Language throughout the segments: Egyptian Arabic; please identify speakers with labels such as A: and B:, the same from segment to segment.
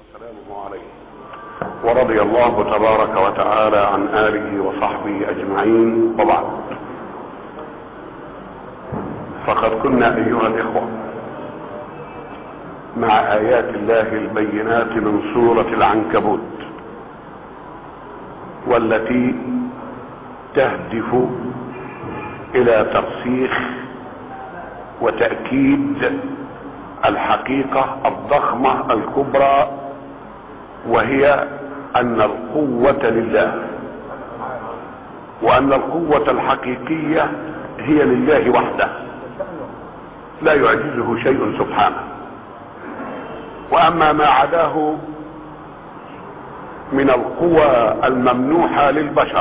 A: وسلامه عليه ورضي الله تبارك وتعالى عن آله وصحبه أجمعين وبعد فقد كنا أيها الإخوة مع آيات الله البينات من سورة العنكبوت والتي تهدف إلى ترسيخ وتأكيد الحقيقة الضخمة الكبرى وهي ان القوة لله وان القوة الحقيقية هي لله وحده لا يعجزه شيء سبحانه واما ما عداه من القوى الممنوحة للبشر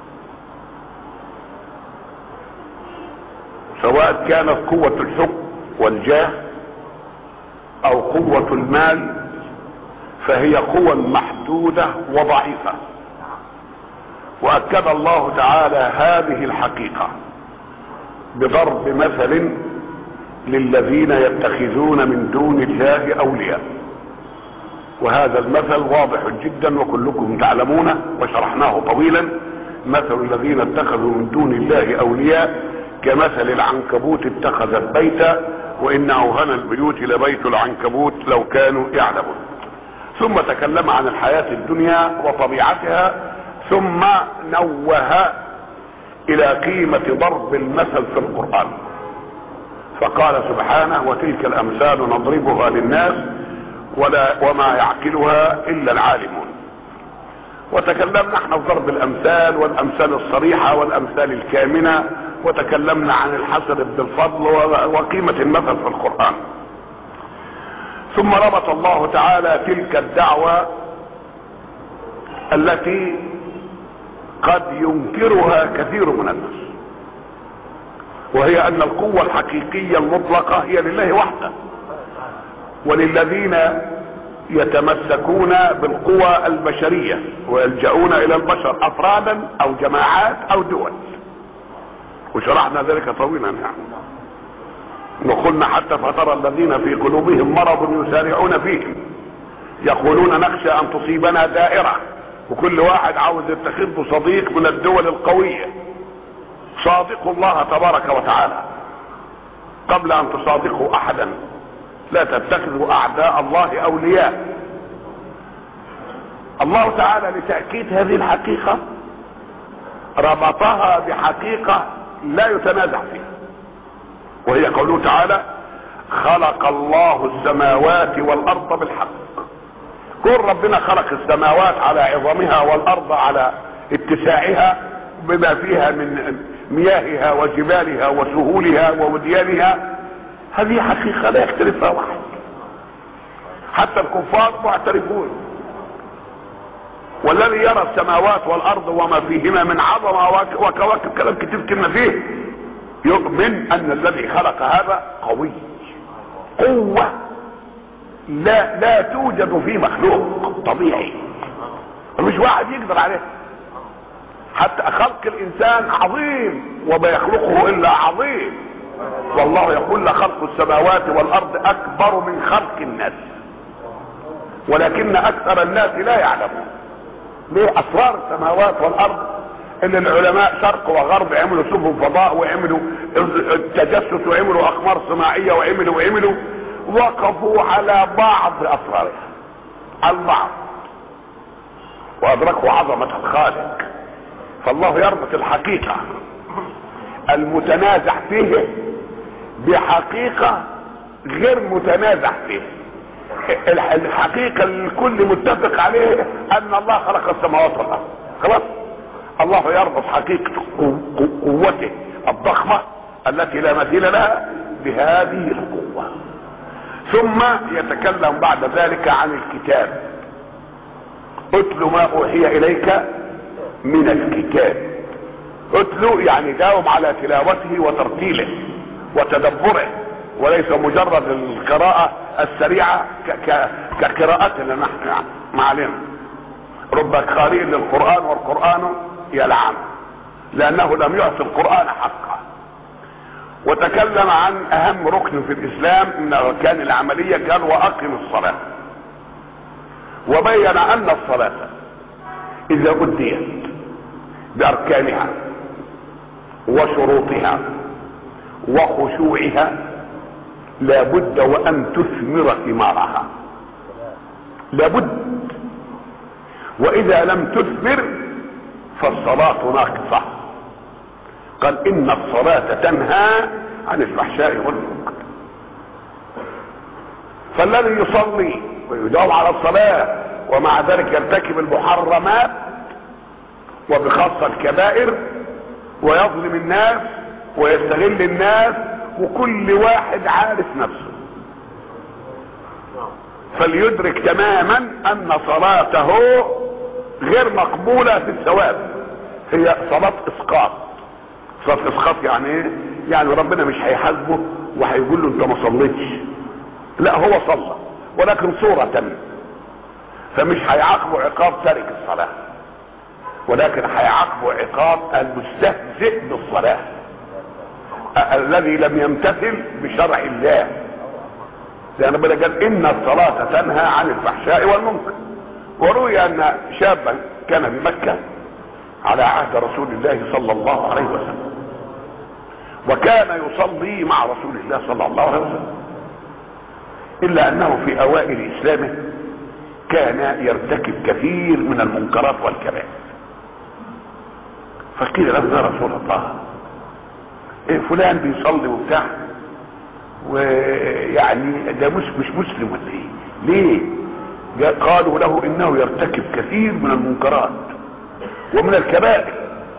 A: سواء كانت قوة الحكم والجاه او قوة المال فهي قوى محدودة وضعيفة واكد الله تعالى هذه الحقيقة بضرب مثل للذين يتخذون من دون الله اولياء وهذا المثل واضح جدا وكلكم تعلمونه وشرحناه طويلا مثل الذين اتخذوا من دون الله اولياء كمثل العنكبوت اتخذت بيتا وان اوهن البيوت لبيت العنكبوت لو كانوا يعلمون ثم تكلم عن الحياة الدنيا وطبيعتها ثم نوه الى قيمة ضرب المثل في القرآن فقال سبحانه وتلك الامثال نضربها للناس ولا وما يعقلها الا العالمون وتكلمنا احنا في ضرب الامثال والامثال الصريحة والامثال الكامنة وتكلمنا عن الحسن بن الفضل وقيمة المثل في القرآن ثم ربط الله تعالى تلك الدعوة التي قد ينكرها كثير من الناس وهي ان القوة الحقيقية المطلقة هي لله وحده وللذين يتمسكون بالقوى البشرية ويلجؤون الى البشر افرادا او جماعات او دول وشرحنا ذلك طويلا يعني وقلنا حتى فترى الذين في قلوبهم مرض يسارعون فيهم يقولون نخشى ان تصيبنا دائرة وكل واحد عاوز يتخذ صديق من الدول القوية صادقوا الله تبارك وتعالى قبل ان تصادقوا احدا لا تتخذوا اعداء الله اولياء الله تعالى لتأكيد هذه الحقيقة ربطها بحقيقة لا يتنازع فيها وهي قوله تعالى خلق الله السماوات والارض بالحق كل ربنا خلق السماوات على عظمها والارض على اتساعها بما فيها من مياهها وجبالها وسهولها ووديانها هذه حقيقة لا يختلفها واحد حتى الكفار معترفون والذي يرى السماوات والارض وما فيهما من عظمة وكواكب كلام كتير كلمة فيه يؤمن ان الذي خلق هذا قوي قوة لا لا توجد في مخلوق طبيعي مش واحد يقدر عليه حتى خلق الانسان عظيم وما يخلقه الا عظيم والله يقول لخلق السماوات والارض اكبر من خلق الناس ولكن اكثر الناس لا يعلمون ليه اسرار السماوات والارض ان العلماء شرق وغرب عملوا سفن فضاء وعملوا تجسس وعملوا اقمار صناعيه وعملوا وعملوا وقفوا على بعض اسرارها البعض وادركوا عظمه الخالق فالله يربط الحقيقه المتنازع فيه بحقيقه غير متنازع فيه الحقيقه اللي الكل متفق عليه ان الله خلق السماوات والارض خلاص الله يربط حقيقة قوته الضخمة التي لا مثيل لها بهذه القوة ثم يتكلم بعد ذلك عن الكتاب اتل ما اوحي اليك من الكتاب اتلو يعني داوم على تلاوته وترتيله وتدبره وليس مجرد القراءة السريعة كقراءتنا نحن يعني ما علينا رب قارئ للقرآن والقرآن يلعن لانه لم يعطي القرآن حقه وتكلم عن اهم ركن في الاسلام من اركان العملية قال واقم الصلاة وبين ان الصلاة اذا اديت باركانها وشروطها وخشوعها لابد وان تثمر ثمارها لابد واذا لم تثمر فالصلاة ناقصة قال ان الصلاة تنهى عن الفحشاء والمنكر فالذي يصلي ويداوم على الصلاة ومع ذلك يرتكب المحرمات وبخاصة الكبائر ويظلم الناس ويستغل الناس وكل واحد عارف نفسه فليدرك تماما ان صلاته غير مقبولة في الثواب هي صلاة اسقاط صلاة اسقاط يعني ايه يعني ربنا مش هيحاسبه وهيقول له انت ما صليتش لا هو صلى ولكن صورة تانية فمش هيعاقبه عقاب تارك الصلاة ولكن هيعاقبه عقاب المستهزئ بالصلاة الذي لم يمتثل بشرع الله لان ربنا قال ان الصلاة تنهى عن الفحشاء والمنكر وروي ان شابا كان بمكة على عهد رسول الله صلى الله عليه وسلم وكان يصلي مع رسول الله صلى الله عليه وسلم الا انه في اوائل اسلامه كان يرتكب كثير من المنكرات والكبائر فقيل له يا رسول الله إيه فلان بيصلي وبتاع ويعني ده مش مش مسلم ولا ايه ليه قالوا له انه يرتكب كثير من المنكرات ومن الكبائر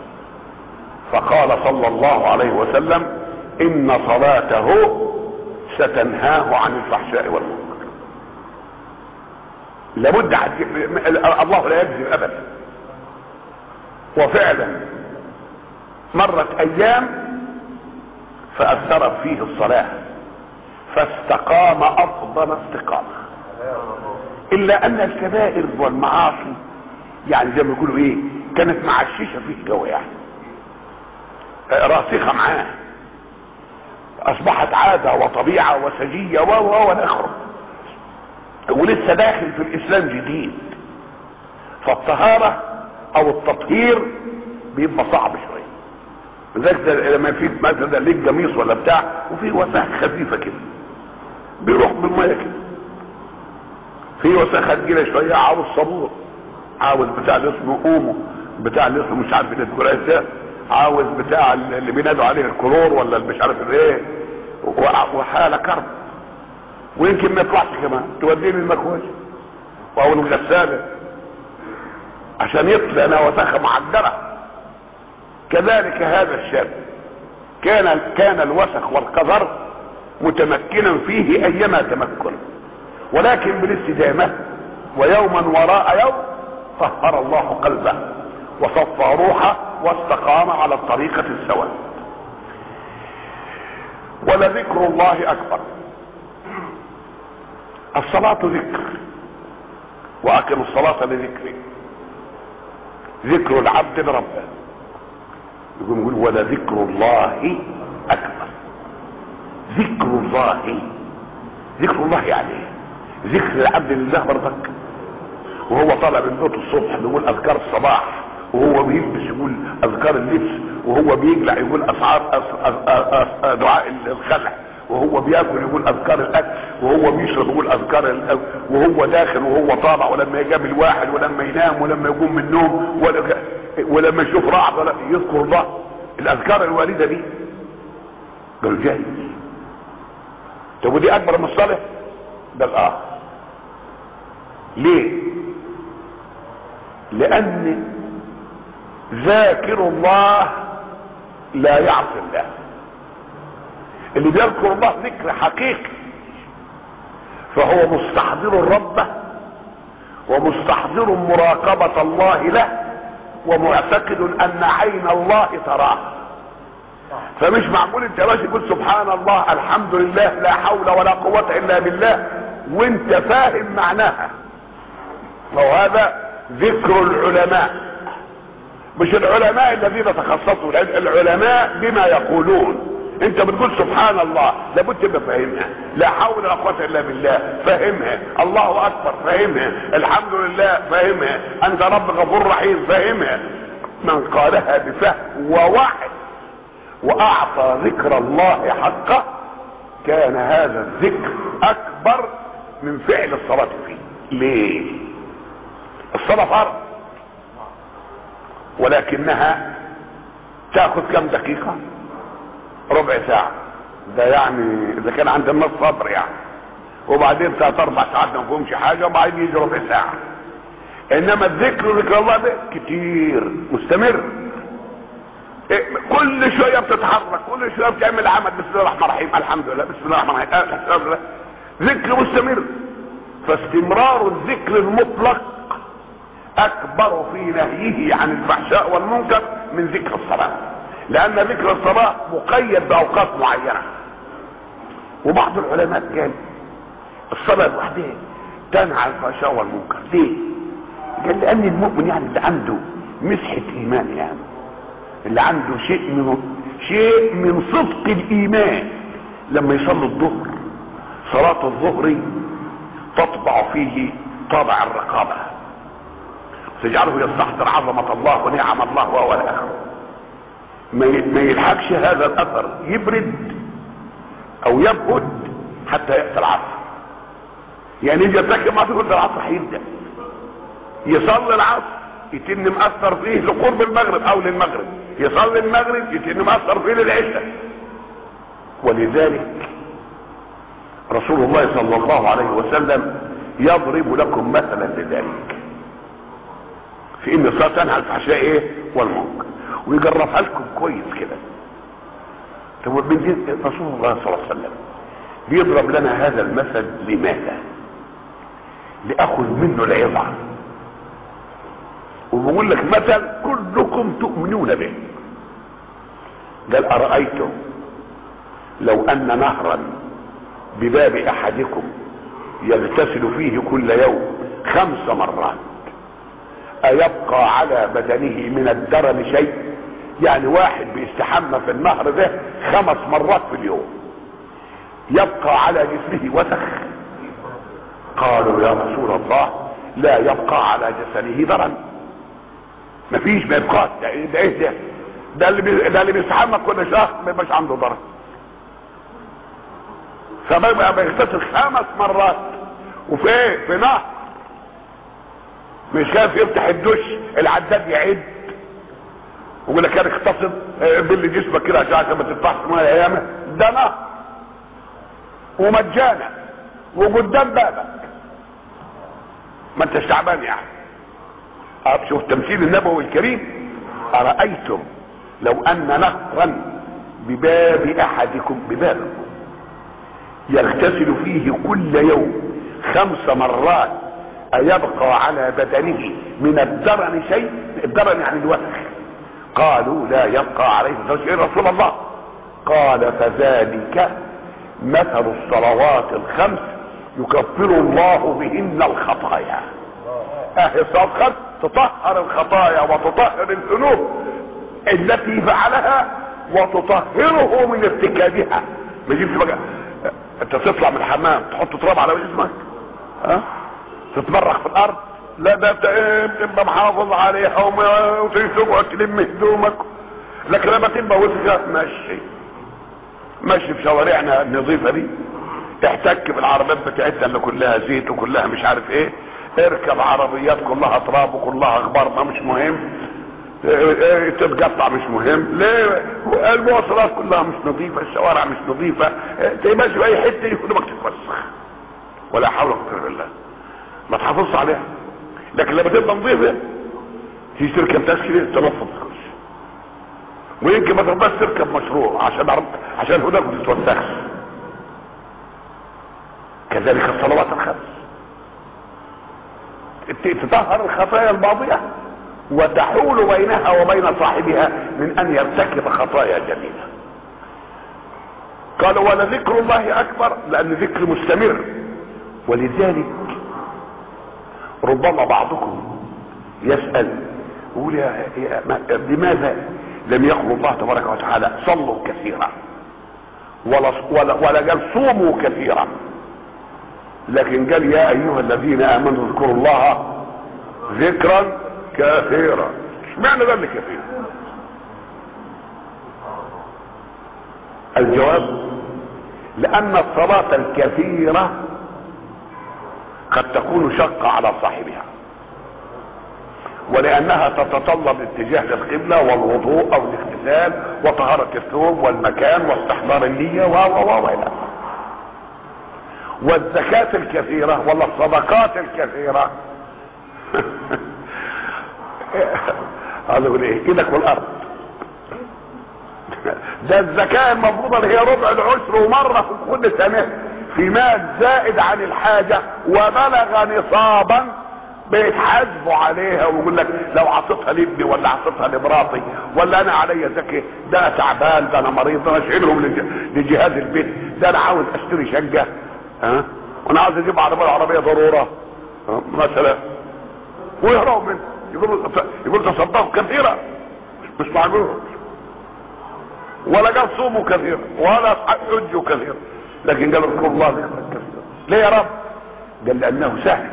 A: فقال صلى الله عليه وسلم ان صلاته ستنهاه عن الفحشاء والمنكر لابد الله لا يجزم ابدا وفعلا مرت ايام فاثرت فيه الصلاه فاستقام افضل استقامه الا ان الكبائر والمعاصي يعني زي ما يقولوا ايه كانت معششه فيه جو يعني راسخه معاه اصبحت عاده وطبيعه وسجيه و و والاخره ولسه داخل في الاسلام جديد فالطهاره او التطهير بيبقى صعب شويه لذلك لما في مثلا ليك قميص ولا بتاع وفي وسخ خفيفه كده بيروح بالميه كده في وسخه تجيله شويه عاوز صابون عاوز بتاع اللي اسمه اومو بتاع اللي اسمه مش عارف ايه عاوز بتاع اللي بينادوا عليه الكلور ولا مش عارف ايه وحاله كرب ويمكن ما يطلعش كمان توديه للمكواج او الغساله عشان يطلع انا وسخه معدله كذلك هذا الشاب كان كان الوسخ والقذر متمكنا فيه ايما تمكن ولكن بالاستدامه ويوما وراء يوم طهر الله قلبه وصفى روحه واستقام على الطريقة السواء ولذكر الله اكبر الصلاة ذكر واقم الصلاة لذكري ذكر العبد لربه يقول يقول ولذكر الله اكبر ذكر الله ذكر الله يعني ذكر العبد لله برضك وهو طالع من بيته الصبح بيقول اذكار الصباح وهو بيلبس يقول اذكار اللبس وهو بيقلع يقول اسعار دعاء الخلع وهو بياكل يقول اذكار الاكل وهو بيشرب يقول اذكار الأكل وهو داخل وهو طالع ولما يقابل واحد ولما ينام ولما يقوم من النوم ولما يشوف رعد ولا يذكر الله الاذكار الوالده دي قال جاي طب ودي اكبر من الصلاه ده الاه ليه لان ذاكر الله لا يعصي الله اللي بيذكر الله ذكر حقيقي فهو مستحضر ربه ومستحضر مراقبة الله له ومعتقد ان عين الله تراه فمش معقول انت ماشي تقول سبحان الله الحمد لله لا حول ولا قوة الا بالله وانت فاهم معناها وهذا ذكر العلماء مش العلماء الذين تخصصوا العلماء بما يقولون انت بتقول سبحان الله لابد تبقى فاهمها لا حول ولا قوه الا بالله فاهمها الله اكبر فاهمها الحمد لله فاهمها انت رب غفور رحيم فاهمها من قالها بفهم ووعي واعطى ذكر الله حقه كان هذا الذكر اكبر من فعل الصلاه فيه ليه الصلاه فرض ولكنها تاخذ كم دقيقه ربع ساعه ده يعني اذا كان عند الناس صبر يعني وبعدين ثلاث اربع ساعات ما فيهمش حاجه وبعدين يجي ربع ساعه انما الذكر ذكر الله ده كتير مستمر إيه كل شويه بتتحرك كل شويه بتعمل عمل بسم الله الرحمن الرحيم الحمد لله بسم الله الرحمن الرحيم آه الحمد لله ذكر مستمر فاستمرار الذكر المطلق اكبر في نهيه عن الفحشاء والمنكر من ذكر الصلاه لان ذكر الصلاه مقيد باوقات معينه وبعض العلماء قال الصلاه لوحدها تنهى عن الفحشاء والمنكر ليه قال لان المؤمن يعني اللي عنده مسحه ايمان يعني اللي عنده شيء من شيء من صدق الايمان لما يصلي الظهر صلاه الظهر تطبع فيه طابع الرقابه تجعله يستحضر عظمه الله ونعم الله وهو الاخر ما يلحقش هذا الاثر يبرد او يبهد حتى ياتي العصر يعني يجي يتذكر ما تقول العصر هيبدا يصلي العصر يتم مأثر فيه لقرب المغرب او للمغرب يصلي المغرب يتم مأثر فيه للعشاء ولذلك رسول الله صلى الله عليه وسلم يضرب لكم مثلا لذلك في ان الصلاه تنهى عن الفحشاء ايه والمنكر ويجربها لكم كويس كده طب من رسول الله صلى الله عليه وسلم بيضرب لنا هذا المثل لماذا لاخذ منه العظه وبقول لك مثل كلكم تؤمنون به قال ارايتم لو ان نهرا بباب احدكم يغتسل فيه كل يوم خمس مرات ايبقى على بدنه من الدرن شيء يعني واحد بيستحمى في النهر ده خمس مرات في اليوم يبقى على جسمه وسخ قالوا يا رسول الله لا يبقى على جسده درن مفيش ما يبقى ده ايه ده ايه ده ده اللي بي... ده اللي بيستحمى كل شهر ما يبقاش عنده درن فبيبقى بيغتسل خمس مرات وفي ايه في نهر مش خايف يفتح الدش العداد يعد ويقول لك انا اغتصب بل جسمك كده عشان ما تدفعش ميه ايامه ده نهر ومجانا وقدام بابك ما انتش تعبان يعني شوف التمثيل النبوي الكريم ارايتم لو ان نهرا بباب احدكم ببابكم يغتسل فيه كل يوم خمس مرات ايبقى على بدنه من الدرن شيء الدرن يعني الوسخ قالوا لا يبقى عليه شيء رسول الله قال فذلك مثل الصلوات الخمس يكفر الله بهن الخطايا اهي الصلاه تطهر الخطايا وتطهر الذنوب التي فعلها وتطهره من ارتكابها ما يجيبش بقى انت تطلع من الحمام تحط تراب على جسمك ها تتمرغ في الارض لا ده انت ايه بتبقى محافظ عليها وتقعد تلم هدومك لكن لما تبقى وسخه ماشي ماشي في شوارعنا النظيفه دي تحتك بالعربيات بتاعتنا اللي كلها زيت وكلها مش عارف ايه اركب عربيات كلها تراب وكلها اخبار ما مش مهم تتقطع مش مهم ليه المواصلات كلها مش نظيفه الشوارع مش نظيفه تمشي في اي حته يكون بك تتوسخ ولا حول ولا قوه الا بالله ما تحافظش عليها لكن لما تبقى نظيفه تيجي تركب تسكيل تنفض ويمكن ما ترضاش تركب مشروع عشان عرب... عشان هناك ما تتوسخش كذلك الصلوات الخمس تطهر الخطايا الماضيه وتحول بينها وبين صاحبها من ان يرتكب خطايا جديده قال ولذكر الله اكبر لان ذكر مستمر ولذلك ربما بعضكم يسأل يقول يا يا لماذا لم يقل الله تبارك وتعالى صلوا كثيرا ولا ولا, ولا قال صوموا كثيرا لكن قال يا ايها الذين امنوا اذكروا الله ذكرا كثيرا اشمعنى ده اللي كثير الجواب لان الصلاة الكثيرة قد تكون شقة على صاحبها ولانها تتطلب اتجاه للقبلة والوضوء او الاغتسال وطهارة الثوب والمكان واستحضار النية و و و الى والزكاة الكثيرة ولا الصدقات الكثيرة هذا يقول ايه ايدك والارض ده الزكاة المفروض اللي هي ربع العشر ومرة في كل سنة في مال زائد عن الحاجة وبلغ نصابا بيتحاسبوا عليها ويقول لك لو عطيتها لابني ولا عطيتها لمراتي ولا انا عليا زكي ده انا تعبان ده انا مريض ده انا اشيلهم لجهاز البيت ده انا عاوز اشتري شقه ها وانا عاوز اجيب عربيه عربيه ضروره مثلا ويهربوا منه يقولوا يقولوا تصدقوا كثيرا مش معقول ولا قال صوموا كثيرا ولا حجوا كثيرا لكن قال اذكروا الله ذكرا كثيرا ليه يا رب قال لانه سهل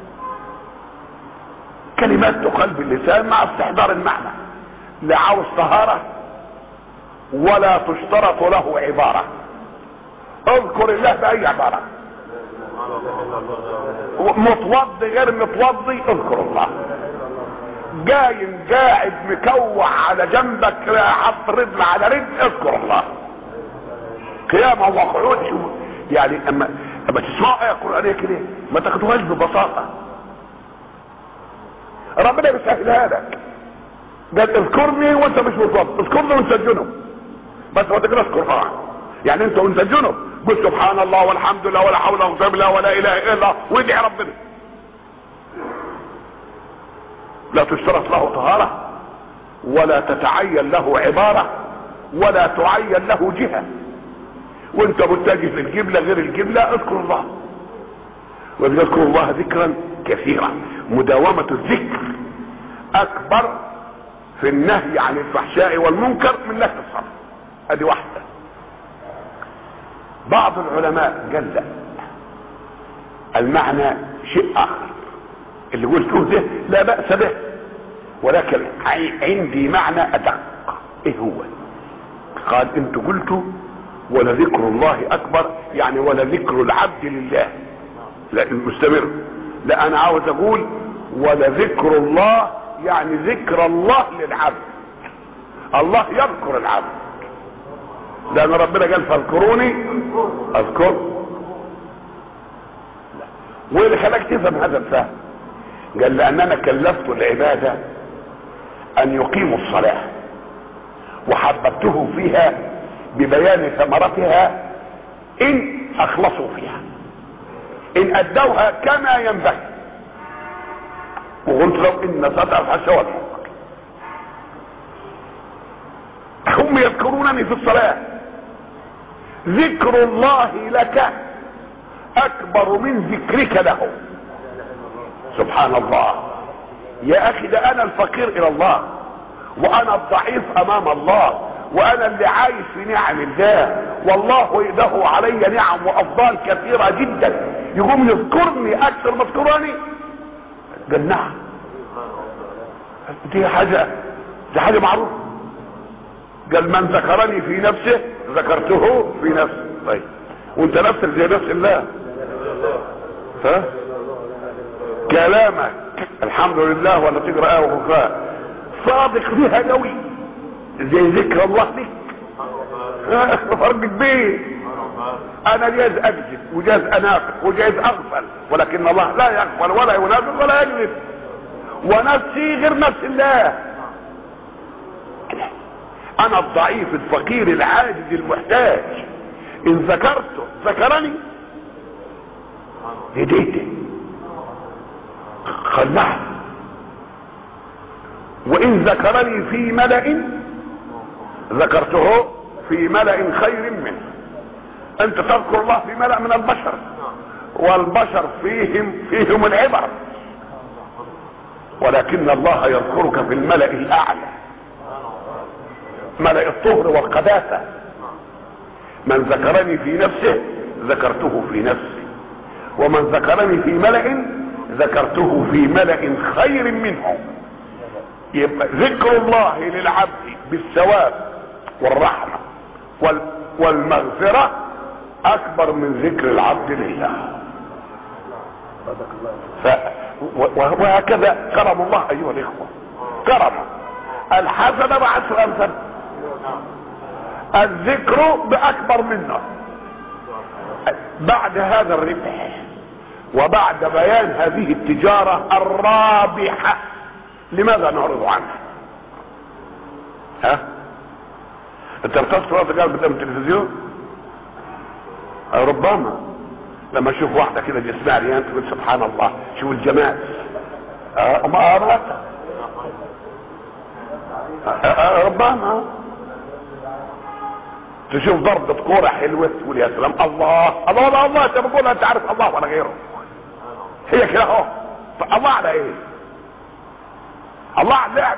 A: كلمات تقال باللسان مع استحضار المعنى لا عاوز طهارة ولا تشترط له عبارة اذكر الله بأي عبارة متوضي غير متوضي اذكر الله قايم قاعد مكوع على جنبك حط رجل على رجل اذكر الله قيامة وقعود يعني اما اما تسمعوا ايه قرآنية كده ما تاخدوهاش ببساطة ربنا بيسهلها لك قال اذكرني وانت مش متوضى اذكرني وانت جنب بس ما تقراش قران يعني انت وانت جنب قل سبحان الله والحمد لله ولا حول ولا قوه الا ولا اله الا الله وادعي ربنا لا تشترط له طهاره ولا تتعين له عباره ولا تعين له جهه وانت متجه للقبله غير القبله اذكر الله وذكر الله ذكرا كثيرا مداومة الذكر اكبر في النهي عن الفحشاء والمنكر من نهي الصلاة ادي واحدة بعض العلماء قال لا المعنى شيء اخر اللي قلته ده لا بأس به ولكن عندي معنى ادق ايه هو قال انت قلت ولذكر الله اكبر يعني ولذكر العبد لله لا المستمر لا انا عاوز اقول ولذكر الله يعني ذكر الله للعبد الله يذكر العبد لان ربنا قال فاذكروني اذكر وايه اللي خلاك تفهم هذا الفهم قال لاننا كلفت العباده ان يقيموا الصلاه وحببته فيها ببيان ثمرتها ان اخلصوا فيها ان ادوها كما ينبغي وقلت لو ان صدع الحشا والحق هم يذكرونني في الصلاة ذكر الله لك اكبر من ذكرك له سبحان الله يا اخي ده انا الفقير الى الله وانا الضعيف امام الله وانا اللي عايش في نعم الله والله له علي نعم وافضال كثيرة جدا يقوم يذكرني اكثر ما تذكرني قال نعم دي حاجة دي حاجة معروفة قال من ذكرني في نفسه ذكرته في نفسه طيب وانت نفسك زي نفس الله ها كلامك الحمد لله ولا تقرا ايه وخفاء صادق بها قوي زي ذكر الله لك فرق كبير انا جايز اكذب وجايز انافق وجايز اغفل ولكن الله لا يغفل ولا ينافق ولا يكذب ونفسي غير نفس الله انا الضعيف الفقير العاجز المحتاج ان ذكرته ذكرني هديته قال نعم وان ذكرني في ملأ ذكرته في ملأ خير منه انت تذكر الله في ملأ من البشر والبشر فيهم فيهم العبر ولكن الله يذكرك في الملأ الاعلى ملأ الطهر والقداسة من ذكرني في نفسه ذكرته في نفسي ومن ذكرني في ملأ ذكرته في ملأ خير منه يبقى ذكر الله للعبد بالثواب والرحمة وال والمغفرة اكبر من ذكر العبد لله ف... وهكذا كرم الله ايها الاخوة كرم الحسنة بعشر امثال الذكر باكبر منه بعد هذا الربح وبعد بيان هذه التجارة الرابحة لماذا نعرض عنها ها انت بتصل وقت قال قدام التلفزيون ربما لما اشوف واحده كده جسمها عريان تقول سبحان الله شوف الجمال أه ما أردت أه ربما تشوف ضربة كورة حلوة تقول يا سلام الله الله الله الله انت بتقول انت عارف الله ولا غيره هي كده اهو الله على ايه الله على اللعب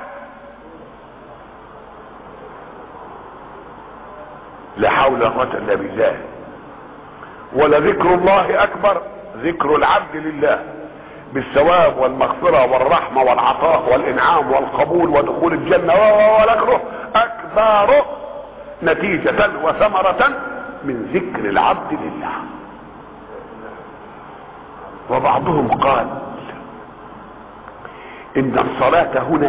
A: لا حول ولا قوة الا بالله ولذكر الله اكبر ذكر العبد لله بالثواب والمغفرة والرحمة والعطاء والانعام والقبول ودخول الجنة والاخره اكبر نتيجة وثمرة من ذكر العبد لله وبعضهم قال ان الصلاة هنا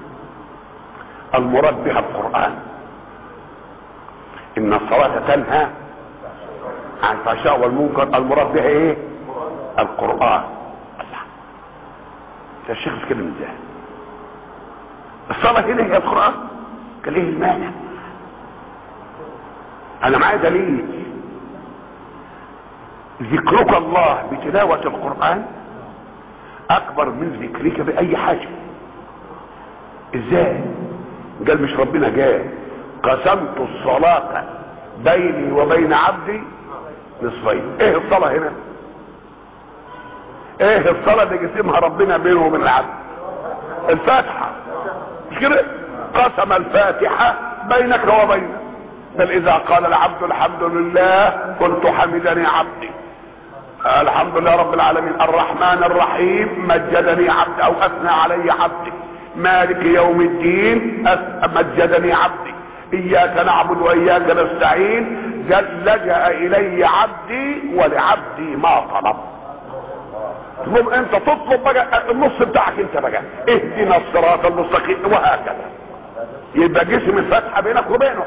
A: المراد بها القرآن ان الصلاة تنهى عن الفحشاء والمنكر المراد بها ايه القرآن الله ده الشيخ بيتكلم ازاي الصلاة هنا هي القرآن قال ايه المانع انا معايا دليل ذكرك الله بتلاوة القرآن اكبر من ذكرك باي حاجة ازاي قال مش ربنا قال قسمت الصلاة بيني وبين عبدي نصفين ايه الصلاة هنا ايه الصلاة اللي قسمها ربنا بينه وبين العبد الفاتحة مش كده قسم الفاتحة بينك وبينه بل اذا قال العبد الحمد لله قلت حمدني عبدي الحمد لله رب العالمين الرحمن الرحيم مجدني عبدي او اثنى علي عبدي مالك يوم الدين مجدني عبدي اياك نعبد واياك نستعين لجأ الي عبدي ولعبدي ما طلب تقوم انت تطلب بقى النص بتاعك انت بقى اهدنا الصراط المستقيم وهكذا يبقى جسم الفتحة بينك وبينه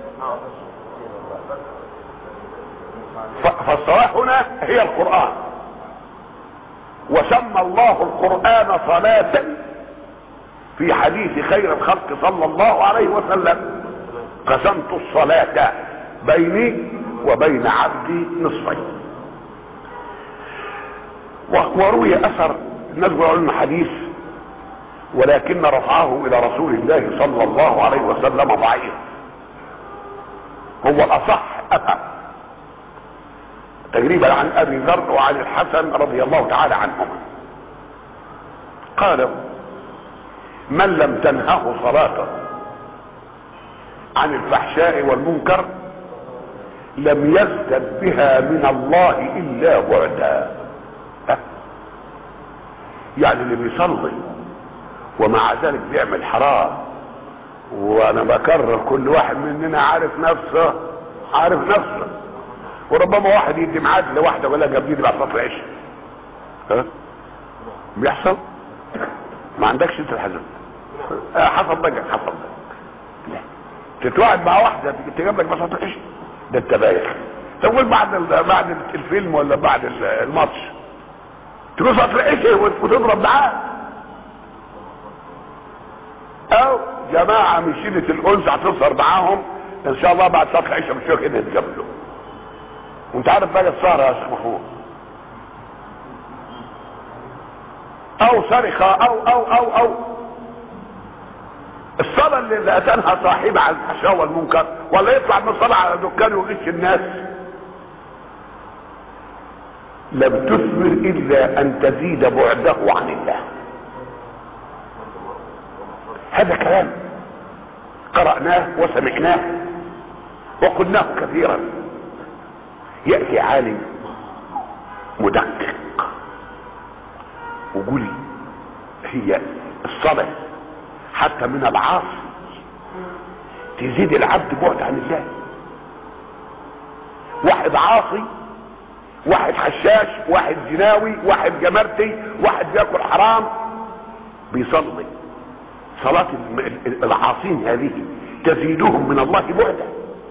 A: فالصلاة هنا هي القرآن وسمى الله القرآن صلاة في حديث خير الخلق صلى الله عليه وسلم قسمت الصلاة بيني وبين عبدي نصفين وروي اثر الناس بيقولوا لنا حديث ولكن رفعه الى رسول الله صلى الله عليه وسلم ضعيف هو الاصح اثر تقريبا عن ابي ذر وعن الحسن رضي الله تعالى عنهما قالوا من لم تنهه صلاته عن الفحشاء والمنكر لم يزدد بها من الله الا بعدا يعني اللي بيصلي ومع ذلك بيعمل حرام وانا بكرر كل واحد مننا عارف نفسه عارف نفسه وربما واحد يدي ميعاد لواحده ولا جاب دي بعد صلاه العشاء ها بيحصل ما عندكش انت الحزن آه حصل بقى حصل بقى لا تتوعد مع واحده تجيب لك صلاه العشاء ده انت بايخ تقول بعد بعد الفيلم ولا بعد الماتش تروح صلاه العشاء وتضرب معاه او جماعه من شيله الانثى هتسهر معاهم ان شاء الله بعد صلاه العشاء مش كده يتقابلوا وانت عارف بقى السهره يا شيخ محمود او صرخه او او او او الصلاة اللي لا تنهى صاحبها عن الفحشاء والمنكر ولا يطلع من الصلاة على دكان ويغش الناس لم تثمر الا ان تزيد بعده عن الله هذا كلام قرأناه وسمعناه وقلناه كثيرا يأتي عالم مدقق وقولي هي الصلاة حتى من العاصي تزيد العبد بعد عن الله واحد عاصي واحد حشاش واحد زناوي واحد جمرتي واحد بياكل حرام بيصلي صلاة العاصين هذه تزيدهم من الله بعدا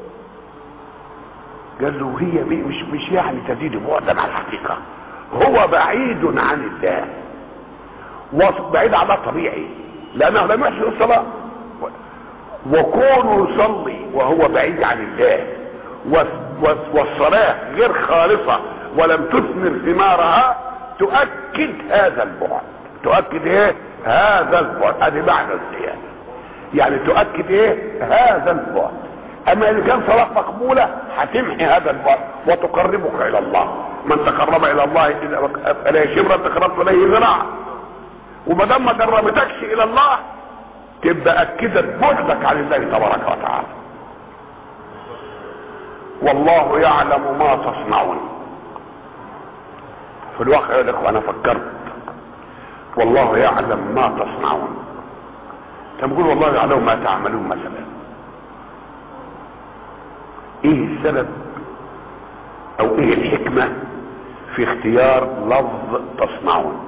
A: قال له هي مش مش يعني تزيد بعدا عن الحقيقة هو بعيد عن الله بعيد عن الله طبيعي لانه لم يحسن الصلاة وكونه يصلي وهو بعيد عن الله والصلاة غير خالصة ولم تثمر ثمارها تؤكد هذا البعد تؤكد ايه هذا البعد هذه معنى الزيادة يعني تؤكد ايه هذا البعد اما اذا كان صلاة مقبولة هتمحي هذا البعد وتقربك الى الله من تقرب الى الله اليه شبرا تقربت اليه ذراعا وما دام ما قربتكش الى الله تبقى اكدت بعدك عن الله تبارك وتعالى والله يعلم ما تصنعون في الواقع يا اخوة انا فكرت والله يعلم ما تصنعون تقول والله يعلم ما تعملون مثلا ايه السبب او ايه الحكمة في اختيار لفظ تصنعون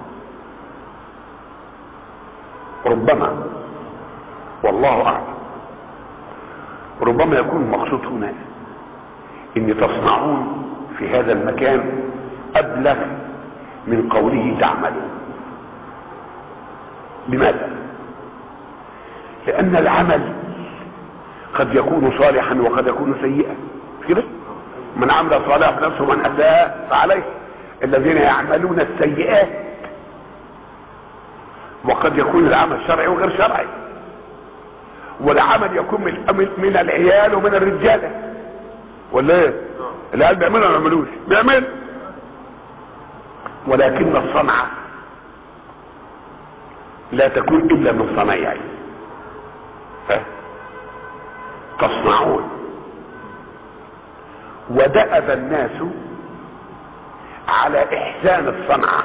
A: ربما والله اعلم ربما يكون المقصود هنا ان تصنعون في هذا المكان ابلغ من قوله تعملون لماذا لان العمل قد يكون صالحا وقد يكون سيئا كده من عمل صالحا بنفسه من اساء فعليه الذين يعملون السيئات وقد يكون العمل شرعي وغير شرعي والعمل يكون من, من العيال ومن الرجاله ولا ايه العيال بيعملوا ولا ما بيعملوش بيعمل ولكن الصنعه لا تكون الا من صنايعي تصنعون ودأب الناس على احسان الصنعة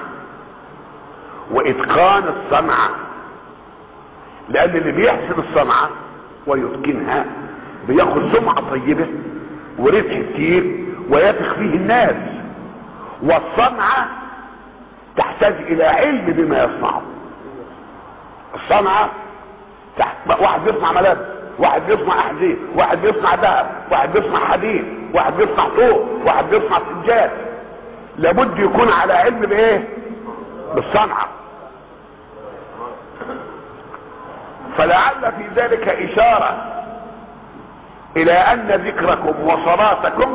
A: واتقان الصنعة لان اللي بيحسن الصنعة ويتقنها بياخد سمعة طيبة وربح كتير ويثق فيه الناس والصنعة تحتاج الى علم بما يصنعه الصنعة تحت واحد بيصنع ملابس واحد بيصنع احذيه واحد بيصنع ذهب واحد بيصنع حديد واحد بيصنع طوب واحد بيصنع سجاد لابد يكون على علم بايه بالصنعة فلعل في ذلك اشارة الى ان ذكركم وصلاتكم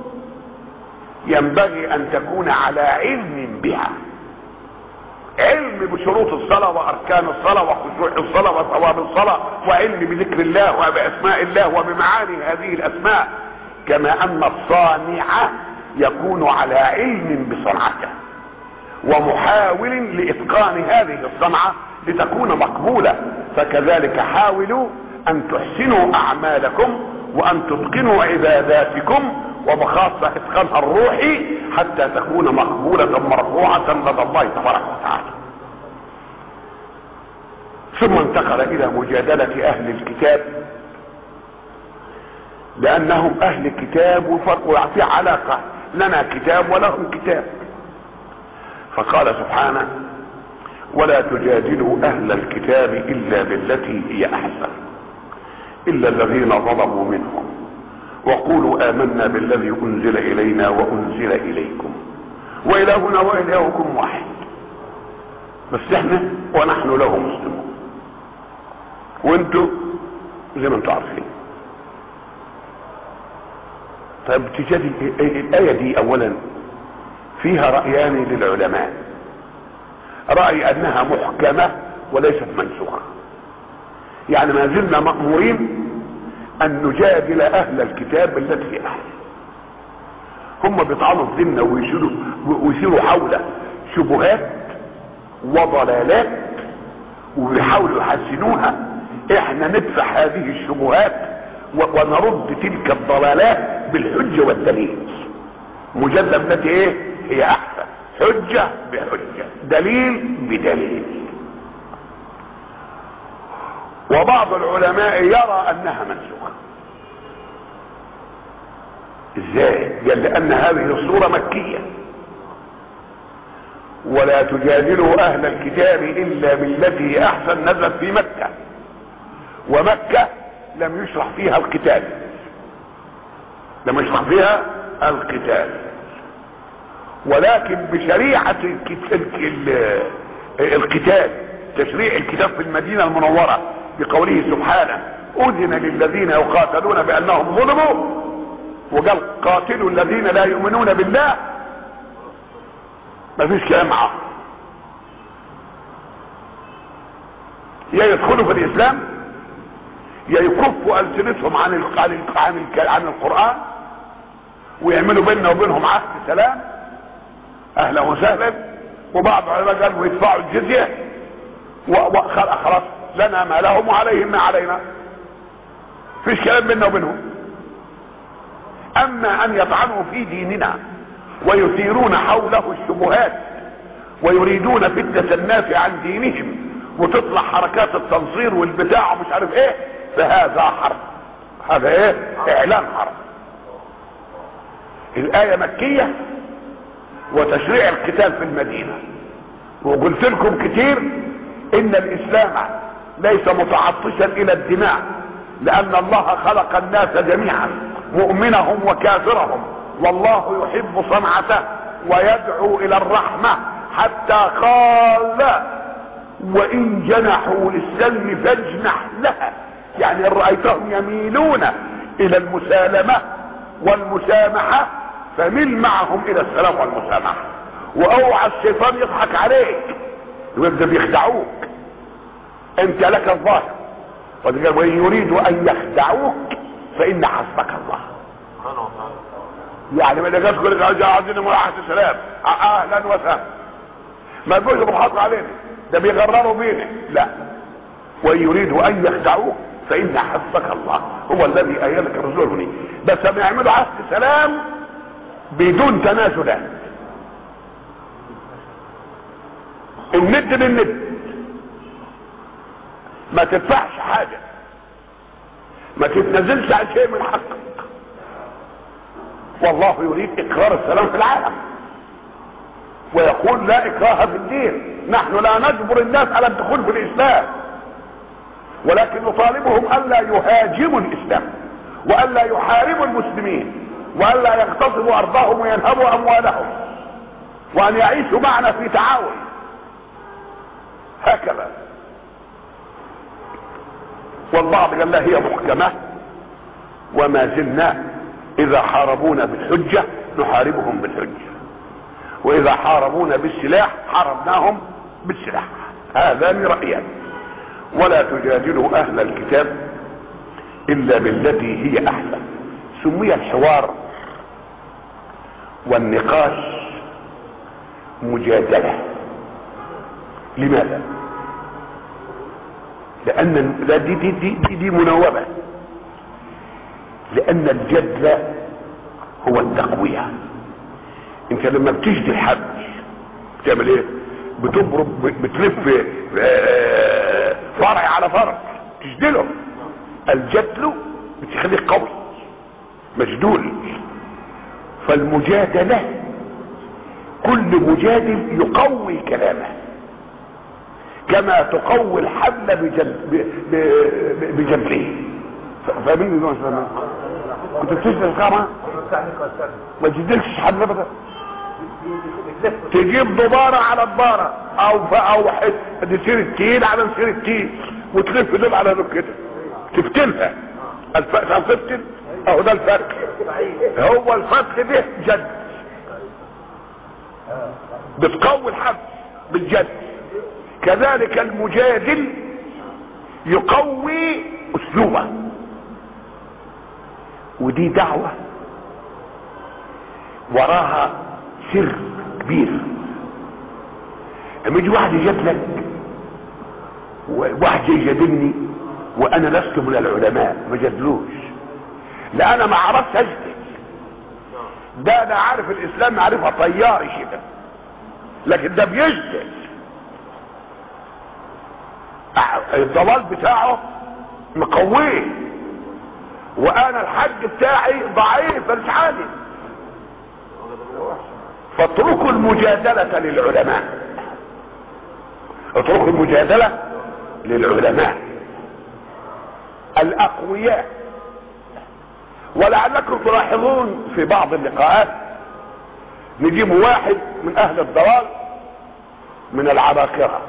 A: ينبغي ان تكون على علم بها علم بشروط الصلاة واركان الصلاة وخشوع الصلاة وثواب الصلاة وعلم بذكر الله وباسماء الله وبمعاني هذه الاسماء كما ان الصانع يكون على علم بصنعته ومحاول لاتقان هذه الصنعة لتكون مقبولة فكذلك حاولوا ان تحسنوا اعمالكم وان تتقنوا عباداتكم وبخاصة اتقانها الروحي حتى تكون مقبولة مرفوعة لدى الله تبارك وتعالى ثم انتقل الى مجادلة اهل الكتاب لانهم اهل كتاب وفرق في علاقة لنا كتاب ولهم كتاب فقال سبحانه ولا تجادلوا اهل الكتاب الا بالتي هي احسن الا الذين ظلموا منهم وقولوا امنا بالذي انزل الينا وانزل اليكم والهنا والهكم واحد بس احنا ونحن له مسلمون وانتوا زي ما انتوا عارفين طيب تجادل الايه دي اولا فيها رايان للعلماء راي انها محكمه وليست منسوخه يعني ما زلنا مامورين ان نجادل اهل الكتاب بالتي هي احسن هم بيطعنوا في ديننا ويشيروا ويثيروا حول شبهات وضلالات وبيحاولوا يحسنوها احنا ندفع هذه الشبهات ونرد تلك الضلالات بالحجه والدليل مجدد التي ايه هي احسن حجة بحجة دليل بدليل وبعض العلماء يرى انها منسوخة ازاي قال لان هذه الصورة مكية ولا تجادلوا اهل الكتاب الا بالتي احسن نزلت في مكة ومكة لم يشرح فيها القتال لم يشرح فيها القتال ولكن بشريعة القتال تشريع الكتاب في المدينة المنورة بقوله سبحانه اذن للذين يقاتلون بانهم ظلموا وقال قاتلوا الذين لا يؤمنون بالله ما فيش كلام معاه يا يدخلوا في الاسلام يا يكفوا السنتهم عن ال عن ال عن, ال عن القران ويعملوا بيننا وبينهم عهد سلام اهلا وسهلا وبعض العلماء قالوا يدفعوا الجزيه وخلاص لنا ما لهم وعليهم ما علينا فيش كلام بيننا وبينهم اما ان يطعنوا في ديننا ويثيرون حوله الشبهات ويريدون فتنة الناس عن دينهم وتطلع حركات التنصير والبتاع ومش عارف ايه فهذا حرب هذا ايه اعلان حرب الاية مكية وتشريع القتال في المدينة وقلت لكم كتير ان الاسلام ليس متعطشا الى الدماء لان الله خلق الناس جميعا مؤمنهم وكافرهم والله يحب صنعته ويدعو الى الرحمة حتى قال وان جنحوا للسلم فاجنح لها يعني ان رأيتهم يميلون الى المسالمة والمسامحة فمل معهم الى السلام والمسامحة واوعى الشيطان يضحك عليك ويبدأ بيخدعوك انت لك الظاهر وقال وان يريدوا ان يخدعوك فان حسبك الله يعني ما لقاش كل عايزين ملاحظة السلام اهلا وسهلا ما تقولش بحط علينا ده بيغرروا بينا لا وان يريدوا ان يخدعوك فان حسبك الله هو الذي ايدك رسوله بس ما يعملوا عهد سلام بدون تنازلات الند بالند ما تدفعش حاجة ما تتنزلش عن شيء من حقك والله يريد اقرار السلام في العالم ويقول لا اكراه في الدين نحن لا نجبر الناس على الدخول في الاسلام ولكن نطالبهم الا يهاجموا الاسلام والا يحاربوا المسلمين والا يغتصبوا ارضهم وينهبوا اموالهم وان يعيشوا معنا في تعاون هكذا والبعض قال لا هي محكمة وما زلنا اذا حاربونا بالحجة نحاربهم بالحجة واذا حاربونا بالسلاح حاربناهم بالسلاح هذان رأيان ولا تجادلوا اهل الكتاب الا بالتي هي احسن سمي الحوار والنقاش مجادلة لماذا لان لا دي دي دي, دي, دي مناوبة لان الجدل هو التقوية انت لما بتجدي الحبل بتعمل ايه بتبرب بتلف فرع على فرع تجدله الجدل بتخليه قوي مجدول فالمجادلة كل مجادل يقوي كلامه كما تقوي الحبل بجل بجبله فاهمين يا جماعه كنت بتشتغل الخامة ما تجدلش حبل ابدا تجيب دبارة على دبارة او او تسير التين على نسير التين وتلف دول على دول كده تفتنها الفرق تفتن اهو ده الفرق هو الفتح ده جد بتقوي الحبل بالجد كذلك المجادل يقوي اسلوبه ودي دعوة وراها سر كبير لما يجي واحد يجادلك وواحد يجادلني وانا لست من العلماء ما جادلوش لا انا ما عرفت اجدل ده انا عارف الاسلام معرفة طياري كده لكن ده بيشتغل الضلال بتاعه مقويه وانا الحج بتاعي ضعيف مش عالي فاتركوا المجادلة للعلماء اتركوا المجادلة للعلماء الاقوياء ولعلكم تلاحظون في بعض اللقاءات نجيب واحد من اهل الضلال من العباقرة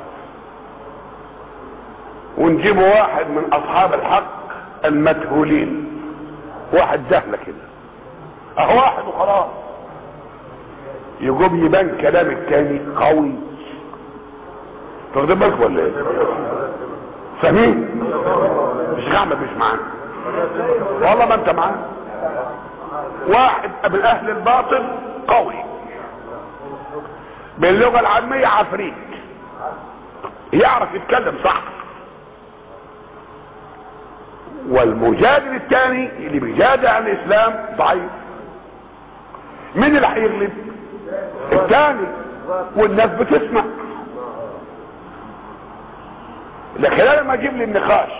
A: ونجيب واحد من اصحاب الحق المجهولين واحد جهلة كده اهو واحد وخلاص يقوم يبان كلام التاني قوي تاخدين بالكم ولا ايه فاهمين مش احمد مش معانا والله ما انت معانا واحد من اهل الباطل قوي باللغه العاميه عفريت يعرف يتكلم صح والمجادل الثاني اللي بيجادل عن الاسلام ضعيف مين اللي هيغلب الثاني والناس بتسمع لكن انا لما اجيب لي النقاش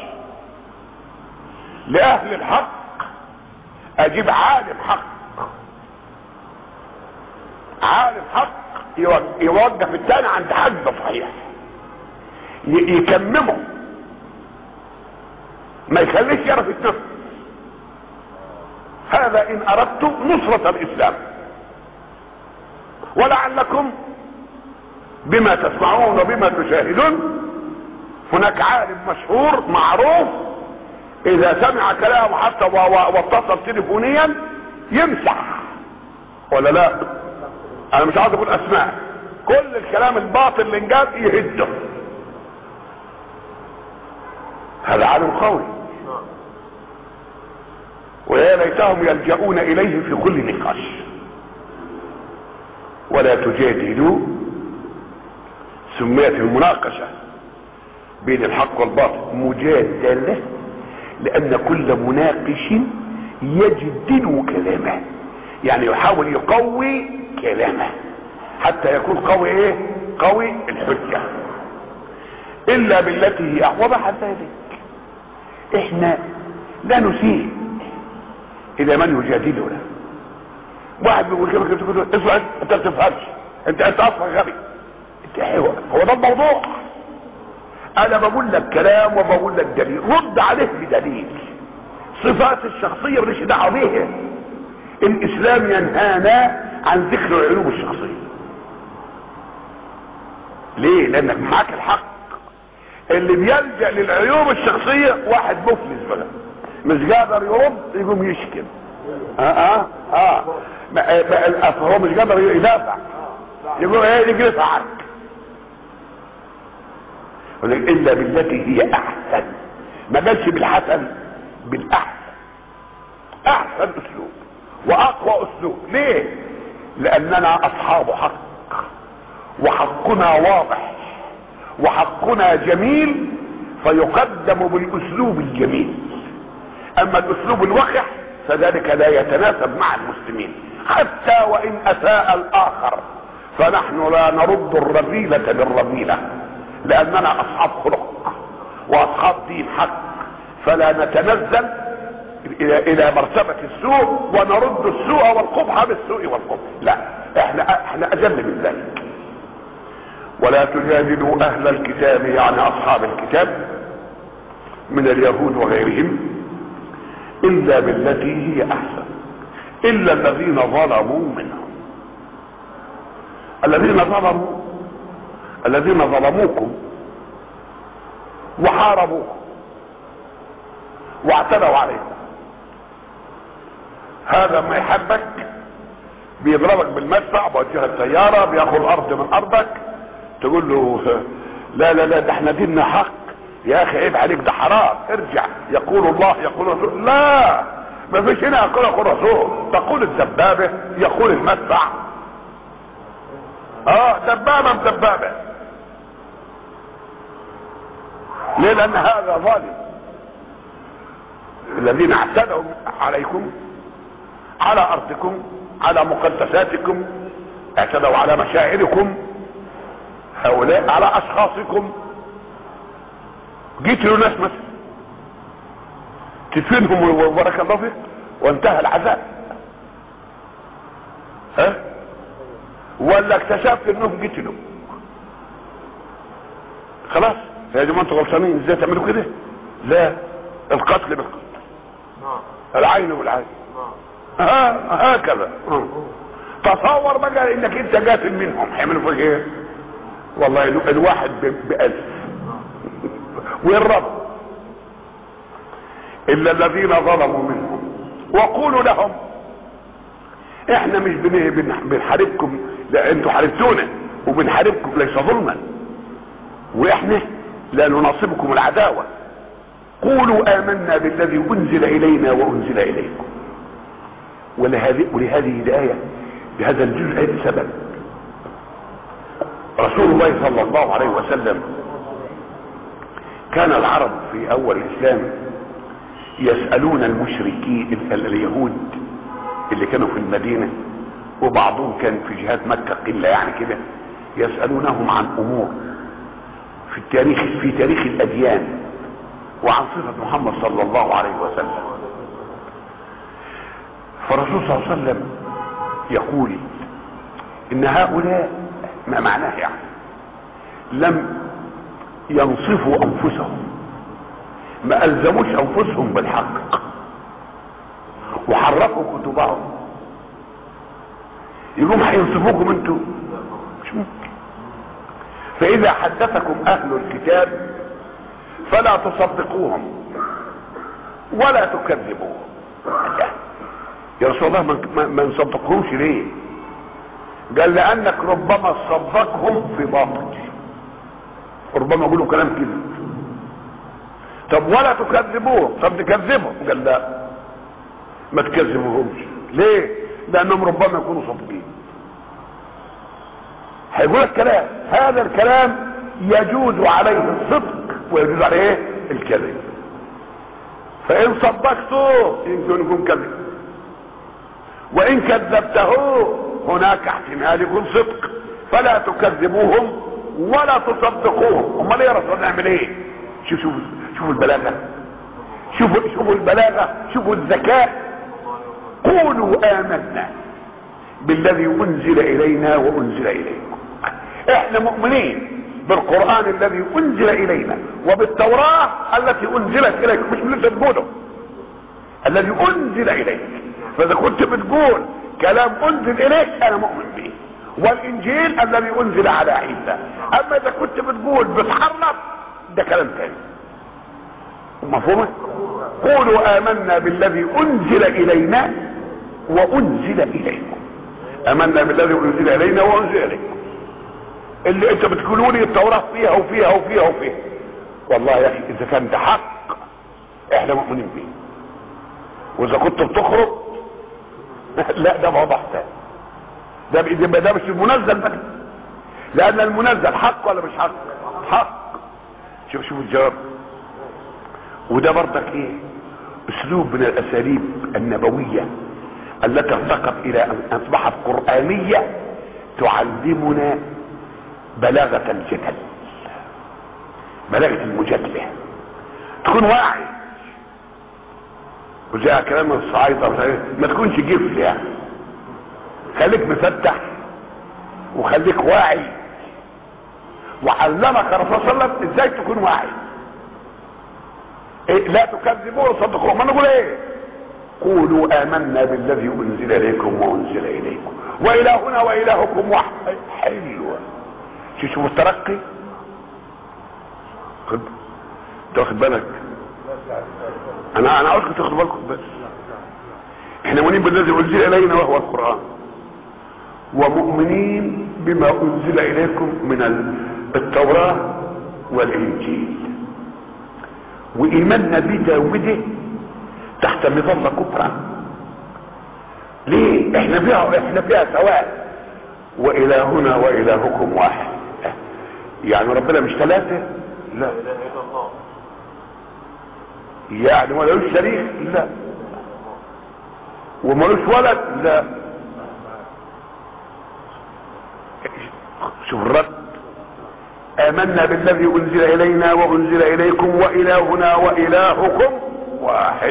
A: لاهل الحق اجيب عالم حق عالم حق يوقف الثاني عند حد صحيح يكممه ما يخليش يعرف يتنفس هذا ان اردت نصرة الاسلام ولعلكم بما تسمعون وبما تشاهدون هناك عالم مشهور معروف اذا سمع كلامه حتى واتصل تليفونيا يمسح ولا لا انا مش عاوز اقول اسماء كل الكلام الباطل اللي انجاب يهده هذا عالم قوي ويا ليتهم يلجؤون اليه في كل نقاش ولا تجادلوا سميت المناقشه بين الحق والباطل مجادله لان كل مناقش يجدل كلامه يعني يحاول يقوي كلامه حتى يكون قوي ايه قوي الحجة الا بالتي هي وضح ذلك احنا لا نسيء الى من يجادلنا واحد بيقول كده كده اسمع انت ما بتفهمش انت انت اصلا غبي انت هو ده الموضوع انا بقول لك كلام وبقول لك دليل رد عليه بدليل صفات الشخصية مش دعوه بيها الاسلام ينهانا عن ذكر العلوم الشخصية ليه لانك معاك الحق اللي بيلجأ للعيوب الشخصية واحد مفلس بقى مش قادر يرد يقوم يشكل اه اه اه ما هو مش قادر يدافع يقول ايه يجلس عنك الا بالتي هي احسن ما قالش بالحسن بالاحسن احسن اسلوب واقوى اسلوب ليه لاننا اصحاب حق وحقنا واضح وحقنا جميل فيقدم بالاسلوب الجميل اما الاسلوب الوقح فذلك لا يتناسب مع المسلمين حتى وان اساء الاخر فنحن لا نرد الرذيلة بالرذيلة لاننا اصحاب خلق واصحاب دين حق فلا نتنزل الى الى مرتبة السوء ونرد السوء والقبح بالسوء والقبح لا احنا احنا اجل من ذلك ولا تجادلوا اهل الكتاب يعني اصحاب الكتاب من اليهود وغيرهم الا بالتي هي احسن الا الذين ظلموا منهم الذين ظلموا الذين ظلموكم وحاربوكم واعتدوا عليكم هذا ما يحبك بيضربك بالمدفع بوجه السيارة بياخد ارض من ارضك تقول له لا لا لا ده احنا ديننا حق يا اخي عيب عليك ده حرام ارجع يقول الله يقول رسول لا ما فيش هنا يقول يقول رسول تقول الدبابة يقول المدفع اه دبابة بدبابة ليه لان هذا ظالم الذين اعتدوا عليكم على ارضكم على مقدساتكم اعتدوا على مشاعركم هؤلاء على اشخاصكم جيت له ناس مثلا تدفنهم وبارك الله فيك وانتهى العذاب ها ولا اكتشفت انهم قتلوا خلاص يا جماعه انتوا غلطانين ازاي تعملوا كده لا القتل بالقتل العين بالعين ها هكذا تصور بقى انك انت قاتل منهم هيعملوا فيك ايه والله الواحد بألف والرب الا الذين ظلموا منهم وقولوا لهم احنا مش بنحاربكم لا انتوا حاربتونا وبنحاربكم ليس ظلما واحنا لا نناصبكم العداوة قولوا امنا بالذي انزل الينا وانزل اليكم ولهذه, ولهذه الآية بهذا الجزء سبب رسول الله صلى الله عليه وسلم كان العرب في اول الاسلام يسألون المشركين اليهود اللي كانوا في المدينة وبعضهم كان في جهات مكة قلة يعني كده يسألونهم عن امور في التاريخ في تاريخ الاديان وعن صفة محمد صلى الله عليه وسلم فالرسول صلى الله عليه وسلم يقول ان هؤلاء ما معناه يعني لم ينصفوا انفسهم ما الزموش انفسهم بالحق وحرفوا كتبهم يقوم هينصفوكم انتوا مش ممكن فاذا حدثكم اهل الكتاب فلا تصدقوهم ولا تكذبوهم يا رسول الله ما نصدقهمش ليه قال لانك ربما صدقهم في باطل ربما يقولوا كلام كذب طب ولا تكذبوهم طب تكذبهم قال لا ما تكذبوهمش ليه لانهم ربما يكونوا صادقين هيقول الكلام هذا الكلام يجوز عليه الصدق ويجوز عليه الكذب فان صدقته يمكن يكون كذب وان كذبته هناك احتمال يكون صدق فلا تكذبوهم ولا تصدقوهم امال ايه يا رسول نعمل ايه شوف شوف شوفوا البلاغه شوفوا شوفوا البلاغه شوفوا الذكاء قولوا امنا بالذي انزل الينا وانزل اليكم احنا مؤمنين بالقران الذي انزل الينا وبالتوراه التي انزلت اليكم مش من اللي تقوله الذي انزل اليك فاذا كنت بتقول كلام انزل اليك انا مؤمن به والانجيل الذي انزل على عيسى اما اذا كنت بتقول بتحرف ده كلام تاني مفهومه قولوا امنا بالذي انزل الينا وانزل اليكم امنا بالذي انزل الينا وانزل اليكم اللي انت بتقولوا لي التوراه فيها وفيها وفيها وفيها والله يا اخي اذا كان ده حق احنا مؤمنين بيه واذا كنت بتخرج لا ده موضوع تاني ده يبقى ده مش المنزل بقى لان المنزل حق ولا مش حق حق شوف شوف الجواب وده برضك ايه اسلوب من الاساليب النبوية التي ارتقت الى ان اصبحت قرآنية تعلمنا بلاغة الجدل بلاغة المجادلة تكون واعي وزي كلام الصعايدة ما تكونش جفل يعني خليك مفتح وخليك واعي وعلمك الرسول صلى الله عليه وسلم ازاي تكون واعي إيه لا تكذبوه وصدقوه ما نقول ايه قولوا امنا بالذي انزل اليكم وانزل اليكم والهنا والهكم واحد حلوه شوفوا الترقي خد تاخد بالك انا انا عاوزكم تاخدوا بالكم بس احنا مؤمنين بالذي انزل الينا وهو القران ومؤمنين بما انزل اليكم من التوراه والانجيل وايماننا بده وده تحت مظله كفرا ليه احنا فيها احنا فيها سواء والهنا والهكم واحد يعني ربنا مش ثلاثه لا يعني ملوش شريك لا وملوش ولد لا شوف الرد امنا بالذي انزل الينا وانزل اليكم والهنا والهكم واحد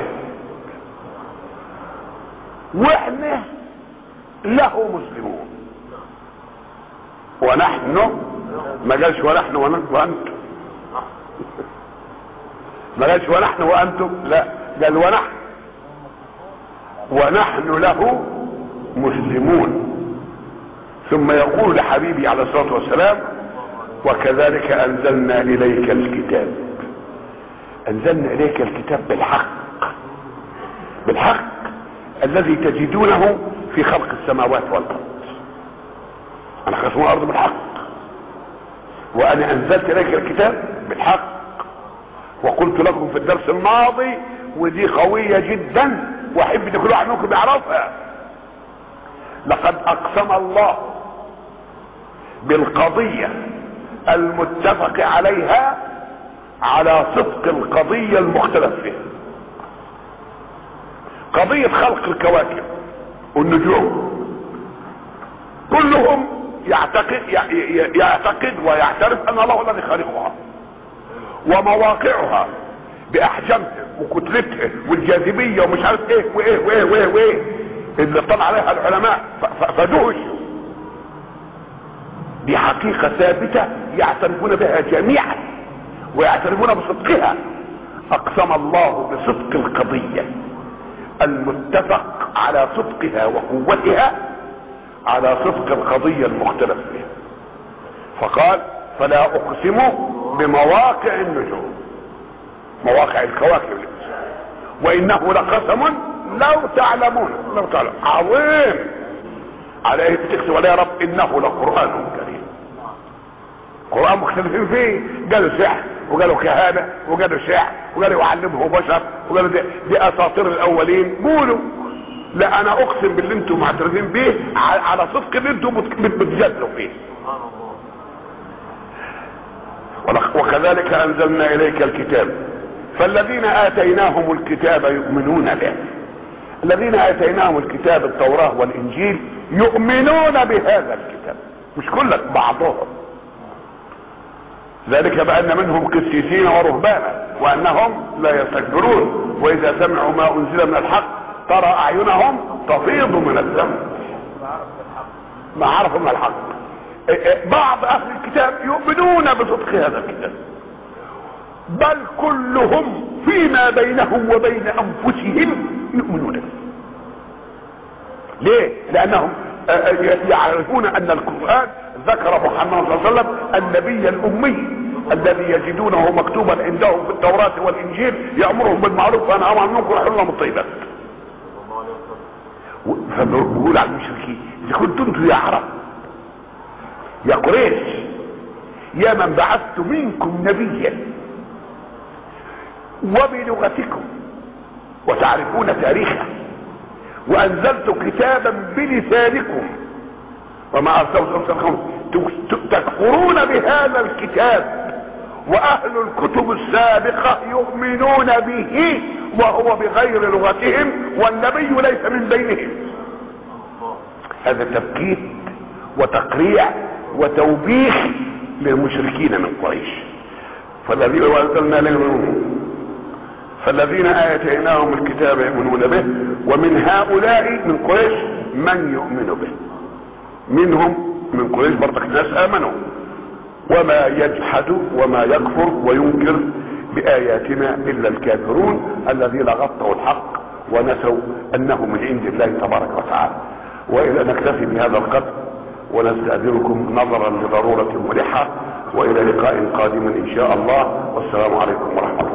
A: واحنا له مسلمون ونحن ما قالش ونحن وانتم ما قالش ونحن وانتم لا قال ونحن ونحن له مسلمون ثم يقول لحبيبي عليه الصلاه والسلام وكذلك انزلنا اليك الكتاب انزلنا اليك الكتاب بالحق بالحق الذي تجدونه في خلق السماوات والارض انا خصم الارض بالحق وانا انزلت اليك الكتاب بالحق وقلت لكم في الدرس الماضي ودي قوية جدا واحب ان كل واحد منكم يعرفها لقد اقسم الله بالقضية المتفق عليها على صدق القضية المختلف فيها قضية خلق الكواكب والنجوم كلهم يعتقد يعتقد ويعترف ان الله الذي خالقها ومواقعها باحجامها وكتلتها والجاذبيه ومش عارف ايه وايه وايه وايه وايه اللي طلع عليها العلماء فدهشوا دي حقيقة ثابتة يعترفون بها جميعا ويعترفون بصدقها اقسم الله بصدق القضية المتفق على صدقها وقوتها على صدق القضية المختلف فيها فقال فلا اقسم بمواقع النجوم مواقع الكواكب وانه لقسم لو تعلمون لو تعلم عظيم عليه تكتب عليه يا رب انه لقرآن كريم قرآن مختلفين فيه قالوا سحر وقالوا كهانة وقالوا شعر وقالوا يعلمه بشر وقالوا دي, دي اساطير الاولين قولوا لا انا اقسم باللي انتم معترفين به على صدق اللي انتم بتجادلوا فيه وكذلك انزلنا اليك الكتاب فالذين اتيناهم الكتاب يؤمنون به الذين اتيناهم الكتاب التوراة والانجيل يؤمنون بهذا الكتاب مش كلك بعضهم ذلك بان منهم قسيسين ورهبانا وانهم لا يستكبرون واذا سمعوا ما انزل من الحق ترى اعينهم تفيض من الدم ما عرفوا من الحق بعض اهل الكتاب يؤمنون بصدق هذا الكتاب بل كلهم فيما بينهم وبين انفسهم يؤمنون به ليه لانهم يعرفون ان القرآن ذكر محمد صلى الله عليه وسلم النبي الامي الذي يجدونه مكتوبا عندهم في التوراة والانجيل يأمرهم بالمعروف وينهاهم عن المنكر ويحل لهم الطيبات فبقول على المشركين اذا كنتم انتم يا عرب يا قريش يا من بعثت منكم نبيا وبلغتكم وتعرفون تاريخه وانزلت كتابا بلسانكم وما ارسلت تكفرون بهذا الكتاب واهل الكتب السابقة يؤمنون به وهو بغير لغتهم والنبي ليس من بينهم هذا تبكيت وتقريع وتوبيخ للمشركين من قريش فالذين وانزلنا لهم فالذين اتيناهم الكتاب يؤمنون به ومن هؤلاء من قريش من يؤمن به منهم من قريش برضك ناس امنوا وما يجحد وما يكفر وينكر باياتنا الا الكافرون الذين غطوا الحق ونسوا انه من عند الله تبارك وتعالى والى نكتفي بهذا القدر ونستأذنكم نظرا لضرورة ملحة والى لقاء قادم ان شاء الله والسلام عليكم ورحمة الله